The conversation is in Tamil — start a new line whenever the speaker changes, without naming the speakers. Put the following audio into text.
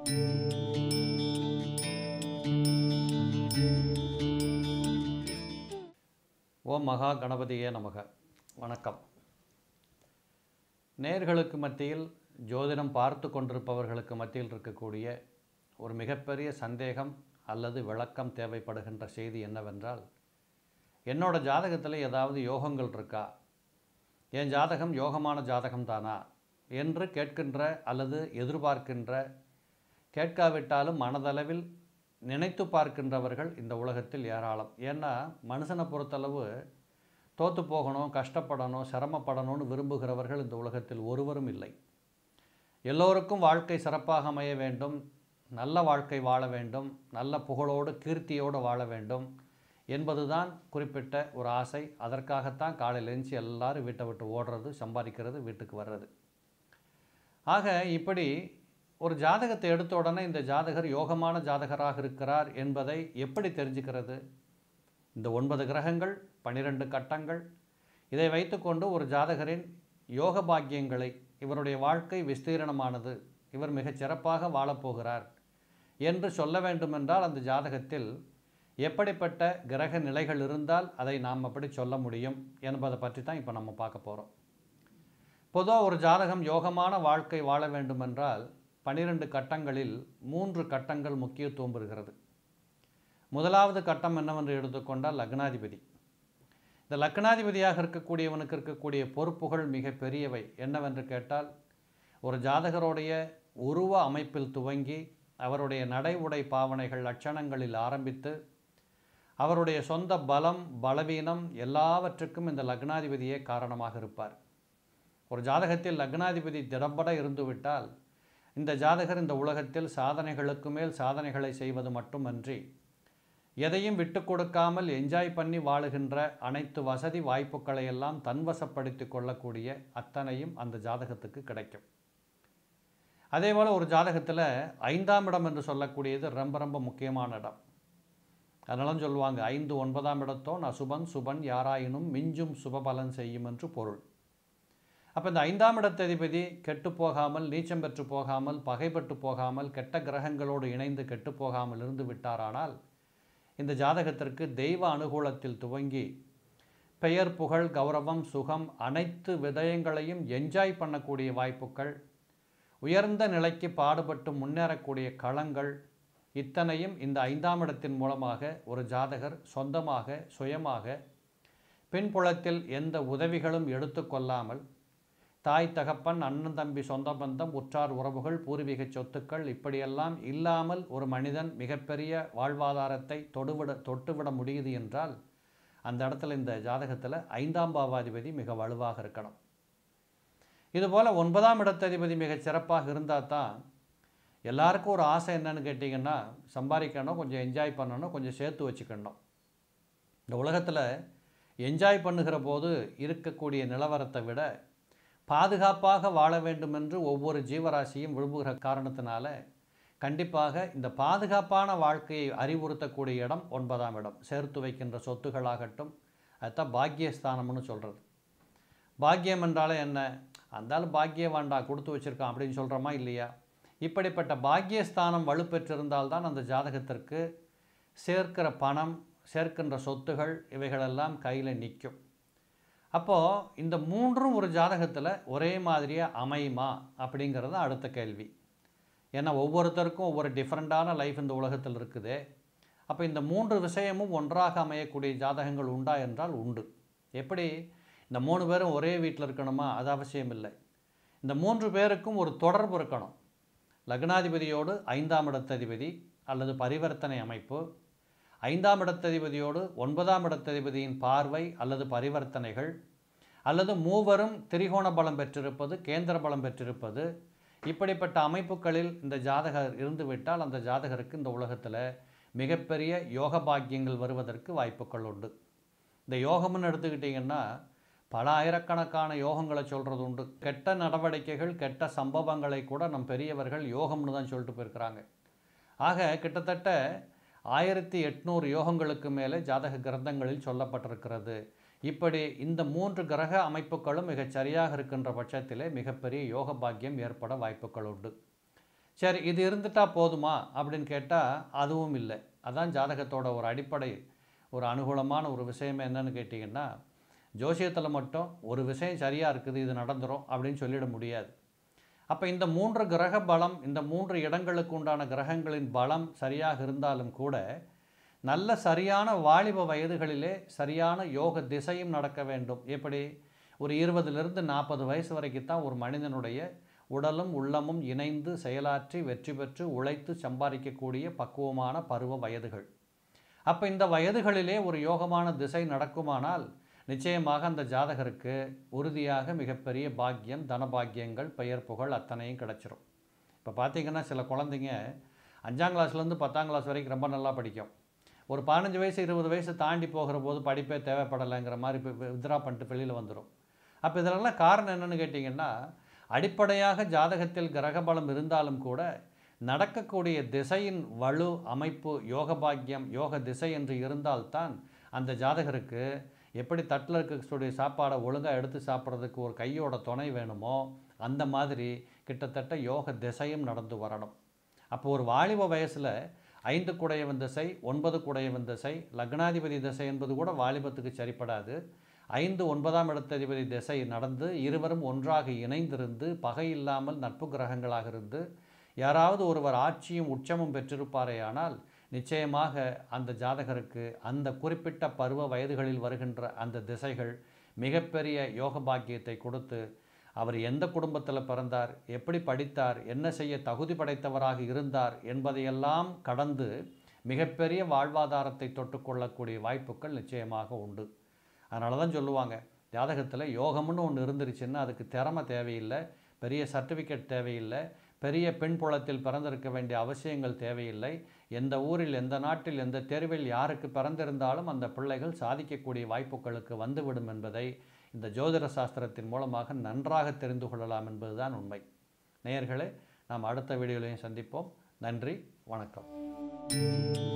ஓம் மகா கணபதியே நமக வணக்கம் நேர்களுக்கு மத்தியில் ஜோதிடம் பார்த்து கொண்டிருப்பவர்களுக்கு மத்தியில் இருக்கக்கூடிய ஒரு மிகப்பெரிய சந்தேகம் அல்லது விளக்கம் தேவைப்படுகின்ற செய்தி என்னவென்றால் என்னோட ஜாதகத்தில் ஏதாவது யோகங்கள் இருக்கா என் ஜாதகம் யோகமான ஜாதகம் தானா என்று கேட்கின்ற அல்லது எதிர்பார்க்கின்ற கேட்காவிட்டாலும் மனதளவில் நினைத்து பார்க்கின்றவர்கள் இந்த உலகத்தில் ஏராளம் ஏன்னா மனுஷனை பொறுத்தளவு தோற்று போகணும் கஷ்டப்படணும் சிரமப்படணும்னு விரும்புகிறவர்கள் இந்த உலகத்தில் ஒருவரும் இல்லை எல்லோருக்கும் வாழ்க்கை சிறப்பாக அமைய வேண்டும் நல்ல வாழ்க்கை வாழ வேண்டும் நல்ல புகழோடு கீர்த்தியோடு வாழ வேண்டும் என்பதுதான் குறிப்பிட்ட ஒரு ஆசை அதற்காகத்தான் காலையில் எழுந்துச்சு எல்லாரும் வீட்டை விட்டு ஓடுறது சம்பாதிக்கிறது வீட்டுக்கு வர்றது ஆக இப்படி ஒரு ஜாதகத்தை எடுத்த உடனே இந்த ஜாதகர் யோகமான ஜாதகராக இருக்கிறார் என்பதை எப்படி தெரிஞ்சுக்கிறது இந்த ஒன்பது கிரகங்கள் பன்னிரெண்டு கட்டங்கள் இதை வைத்துக்கொண்டு ஒரு ஜாதகரின் யோக பாக்கியங்களை இவருடைய வாழ்க்கை விஸ்தீரணமானது இவர் மிகச் சிறப்பாக வாழப்போகிறார் என்று சொல்ல வேண்டுமென்றால் அந்த ஜாதகத்தில் எப்படிப்பட்ட கிரக நிலைகள் இருந்தால் அதை நாம் அப்படி சொல்ல முடியும் என்பதை பற்றி தான் இப்போ நம்ம பார்க்க போகிறோம் பொதுவாக ஒரு ஜாதகம் யோகமான வாழ்க்கை வாழ வேண்டுமென்றால் பனிரெண்டு கட்டங்களில் மூன்று கட்டங்கள் முக்கியத்துவம் பெறுகிறது முதலாவது கட்டம் என்னவென்று எடுத்துக்கொண்டால் லக்னாதிபதி இந்த லக்னாதிபதியாக இருக்கக்கூடியவனுக்கு இருக்கக்கூடிய பொறுப்புகள் மிக பெரியவை என்னவென்று கேட்டால் ஒரு ஜாதகருடைய உருவ அமைப்பில் துவங்கி அவருடைய நடை உடை பாவனைகள் லட்சணங்களில் ஆரம்பித்து அவருடைய சொந்த பலம் பலவீனம் எல்லாவற்றுக்கும் இந்த லக்னாதிபதியே காரணமாக இருப்பார் ஒரு ஜாதகத்தில் லக்னாதிபதி திடம்பட இருந்துவிட்டால் இந்த ஜாதகர் இந்த உலகத்தில் சாதனைகளுக்கு மேல் சாதனைகளை செய்வது மட்டுமன்றி எதையும் விட்டு கொடுக்காமல் என்ஜாய் பண்ணி வாழுகின்ற அனைத்து வசதி வாய்ப்புகளை எல்லாம் தன்வசப்படுத்தி கொள்ளக்கூடிய அத்தனையும் அந்த ஜாதகத்துக்கு கிடைக்கும் அதேபோல் ஒரு ஜாதகத்தில் ஐந்தாம் இடம் என்று சொல்லக்கூடியது ரொம்ப ரொம்ப முக்கியமான இடம் அதனாலும் சொல்லுவாங்க ஐந்து ஒன்பதாம் இடத்தோன் அசுபன் சுபன் யாராயினும் மிஞ்சும் சுபபலன் செய்யும் என்று பொருள் அப்போ இந்த ஐந்தாம் இடத்ததிபதி கெட்டு போகாமல் நீச்சம் பெற்று போகாமல் பகைப்பட்டு போகாமல் கெட்ட கிரகங்களோடு இணைந்து கெட்டு போகாமல் இருந்து விட்டாரானால் இந்த ஜாதகத்திற்கு தெய்வ அனுகூலத்தில் துவங்கி பெயர் புகழ் கௌரவம் சுகம் அனைத்து விதயங்களையும் என்ஜாய் பண்ணக்கூடிய வாய்ப்புகள் உயர்ந்த நிலைக்கு பாடுபட்டு முன்னேறக்கூடிய களங்கள் இத்தனையும் இந்த ஐந்தாம் இடத்தின் மூலமாக ஒரு ஜாதகர் சொந்தமாக சுயமாக பின்புலத்தில் எந்த உதவிகளும் எடுத்துக்கொள்ளாமல் தாய் தகப்பன் அண்ணன் தம்பி சொந்த பந்தம் உற்றார் உறவுகள் பூர்வீக சொத்துக்கள் இப்படியெல்லாம் இல்லாமல் ஒரு மனிதன் மிகப்பெரிய வாழ்வாதாரத்தை தொடுவிட தொட்டுவிட முடியுது என்றால் அந்த இடத்துல இந்த ஜாதகத்தில் ஐந்தாம் பாவாதிபதி மிக வலுவாக இருக்கணும் இதுபோல் ஒன்பதாம் இடத்ததிபதி மிகச் சிறப்பாக இருந்தால் தான் எல்லாருக்கும் ஒரு ஆசை என்னன்னு கேட்டிங்கன்னா சம்பாதிக்கணும் கொஞ்சம் என்ஜாய் பண்ணணும் கொஞ்சம் சேர்த்து வச்சுக்கணும் இந்த உலகத்தில் என்ஜாய் பண்ணுகிற போது இருக்கக்கூடிய நிலவரத்தை விட பாதுகாப்பாக வாழ வேண்டும் என்று ஒவ்வொரு ஜீவராசியும் விரும்புகிற காரணத்தினால கண்டிப்பாக இந்த பாதுகாப்பான வாழ்க்கையை அறிவுறுத்தக்கூடிய இடம் ஒன்பதாம் இடம் சேர்த்து வைக்கின்ற சொத்துகளாகட்டும் அதுதான் பாக்கியஸ்தானம்னு சொல்கிறது பாக்கியம் என்றாலே என்ன அந்தாலும் பாக்கியம் வேண்டா கொடுத்து வச்சுருக்கான் அப்படின்னு சொல்கிறோமா இல்லையா இப்படிப்பட்ட பாக்கியஸ்தானம் வலுப்பெற்றிருந்தால்தான் அந்த ஜாதகத்திற்கு சேர்க்கிற பணம் சேர்க்கின்ற சொத்துகள் இவைகளெல்லாம் கையில் நிற்கும் அப்போது இந்த மூன்றும் ஒரு ஜாதகத்தில் ஒரே மாதிரியாக அமையுமா அப்படிங்கிறது அடுத்த கேள்வி ஏன்னா ஒவ்வொருத்தருக்கும் ஒவ்வொரு டிஃப்ரெண்ட்டான லைஃப் இந்த உலகத்தில் இருக்குது அப்போ இந்த மூன்று விஷயமும் ஒன்றாக அமையக்கூடிய ஜாதகங்கள் உண்டா என்றால் உண்டு எப்படி இந்த மூணு பேரும் ஒரே வீட்டில் இருக்கணுமா அது அவசியம் இல்லை இந்த மூன்று பேருக்கும் ஒரு தொடர்பு இருக்கணும் லக்னாதிபதியோடு ஐந்தாம் இடத்ததிபதி அல்லது பரிவர்த்தனை அமைப்பு ஐந்தாம் இடத்ததிபதியோடு ஒன்பதாம் இடத்ததிபதியின் பார்வை அல்லது பரிவர்த்தனைகள் அல்லது மூவரும் திரிகோண பலம் பெற்றிருப்பது கேந்திர பலம் பெற்றிருப்பது இப்படிப்பட்ட அமைப்புகளில் இந்த ஜாதகர் இருந்துவிட்டால் அந்த ஜாதகருக்கு இந்த உலகத்தில் மிகப்பெரிய யோக பாக்கியங்கள் வருவதற்கு வாய்ப்புகள் உண்டு இந்த யோகம்னு எடுத்துக்கிட்டிங்கன்னா பல ஆயிரக்கணக்கான யோகங்களை சொல்கிறது உண்டு கெட்ட நடவடிக்கைகள் கெட்ட சம்பவங்களை கூட நம் பெரியவர்கள் யோகம்னு தான் சொல்லிட்டு போயிருக்கிறாங்க ஆக கிட்டத்தட்ட ஆயிரத்தி எட்நூறு யோகங்களுக்கு மேலே ஜாதக கிரந்தங்களில் சொல்லப்பட்டிருக்கிறது இப்படி இந்த மூன்று கிரக அமைப்புகளும் மிகச் சரியாக இருக்கின்ற பட்சத்திலே மிகப்பெரிய யோக பாக்கியம் ஏற்பட வாய்ப்புகள் உண்டு சரி இது இருந்துட்டா போதுமா அப்படின்னு கேட்டால் அதுவும் இல்லை அதான் ஜாதகத்தோட ஒரு அடிப்படை ஒரு அனுகூலமான ஒரு விஷயம் என்னன்னு கேட்டிங்கன்னா ஜோசியத்தில் மட்டும் ஒரு விஷயம் சரியாக இருக்குது இது நடந்துரும் அப்படின்னு சொல்லிட முடியாது அப்போ இந்த மூன்று கிரக பலம் இந்த மூன்று இடங்களுக்கு உண்டான கிரகங்களின் பலம் சரியாக இருந்தாலும் கூட நல்ல சரியான வாலிப வயதுகளிலே சரியான யோக திசையும் நடக்க வேண்டும் எப்படி ஒரு இருபதுலேருந்து நாற்பது வயசு வரைக்கும் தான் ஒரு மனிதனுடைய உடலும் உள்ளமும் இணைந்து செயலாற்றி வெற்றி பெற்று உழைத்து சம்பாதிக்கக்கூடிய பக்குவமான பருவ வயதுகள் அப்போ இந்த வயதுகளிலே ஒரு யோகமான திசை நடக்குமானால் நிச்சயமாக அந்த ஜாதகருக்கு உறுதியாக மிகப்பெரிய பாக்கியம் தனபாக்கியங்கள் பெயர் புகழ் அத்தனையும் கிடச்சிரும் இப்போ பார்த்தீங்கன்னா சில குழந்தைங்க அஞ்சாம் கிளாஸ்லேருந்து பத்தாம் கிளாஸ் வரைக்கும் ரொம்ப நல்லா படிக்கும் ஒரு பதினஞ்சு வயசு இருபது வயசு தாண்டி போகிற போது படிப்பே தேவைப்படலைங்கிற மாதிரி இப்போ வித்ரா பண்ணிட்டு வெளியில் வந்துடும் அப்போ இதெல்லாம் காரணம் என்னென்னு கேட்டிங்கன்னா அடிப்படையாக ஜாதகத்தில் கிரகபலம் இருந்தாலும் கூட நடக்கக்கூடிய திசையின் வலு அமைப்பு யோக பாக்கியம் யோக திசை என்று இருந்தால்தான் அந்த ஜாதகருக்கு எப்படி தட்டில் இருக்கக்கூடிய சாப்பாடை ஒழுங்காக எடுத்து சாப்பிட்றதுக்கு ஒரு கையோட துணை வேணுமோ அந்த மாதிரி கிட்டத்தட்ட யோக திசையும் நடந்து வரணும் அப்போ ஒரு வாலிப வயசில் ஐந்து குடையவன் திசை ஒன்பது குடையவன் திசை லக்னாதிபதி திசை என்பது கூட வாலிபத்துக்கு சரிப்படாது ஐந்து ஒன்பதாம் இடத்ததிபதி திசை நடந்து இருவரும் ஒன்றாக இணைந்திருந்து பகை இல்லாமல் நட்பு கிரகங்களாக இருந்து யாராவது ஒருவர் ஆட்சியும் உச்சமும் பெற்றிருப்பாரேயானால் நிச்சயமாக அந்த ஜாதகருக்கு அந்த குறிப்பிட்ட பருவ வயதுகளில் வருகின்ற அந்த திசைகள் மிகப்பெரிய யோக பாக்கியத்தை கொடுத்து அவர் எந்த குடும்பத்தில் பிறந்தார் எப்படி படித்தார் என்ன செய்ய தகுதி படைத்தவராக இருந்தார் என்பதையெல்லாம் கடந்து மிகப்பெரிய வாழ்வாதாரத்தை தொட்டுக்கொள்ளக்கூடிய வாய்ப்புகள் நிச்சயமாக உண்டு அதனால தான் சொல்லுவாங்க ஜாதகத்தில் யோகம்னு ஒன்று இருந்துருச்சுன்னா அதுக்கு திறமை தேவையில்லை பெரிய சர்டிஃபிகேட் தேவையில்லை பெரிய பெண் புலத்தில் பிறந்திருக்க வேண்டிய அவசியங்கள் தேவையில்லை எந்த ஊரில் எந்த நாட்டில் எந்த தெருவில் யாருக்கு பிறந்திருந்தாலும் அந்த பிள்ளைகள் சாதிக்கக்கூடிய வாய்ப்புகளுக்கு வந்துவிடும் என்பதை இந்த ஜோதிட சாஸ்திரத்தின் மூலமாக நன்றாக தெரிந்து கொள்ளலாம் என்பதுதான் உண்மை நேயர்களே நாம் அடுத்த வீடியோலையும் சந்திப்போம் நன்றி வணக்கம்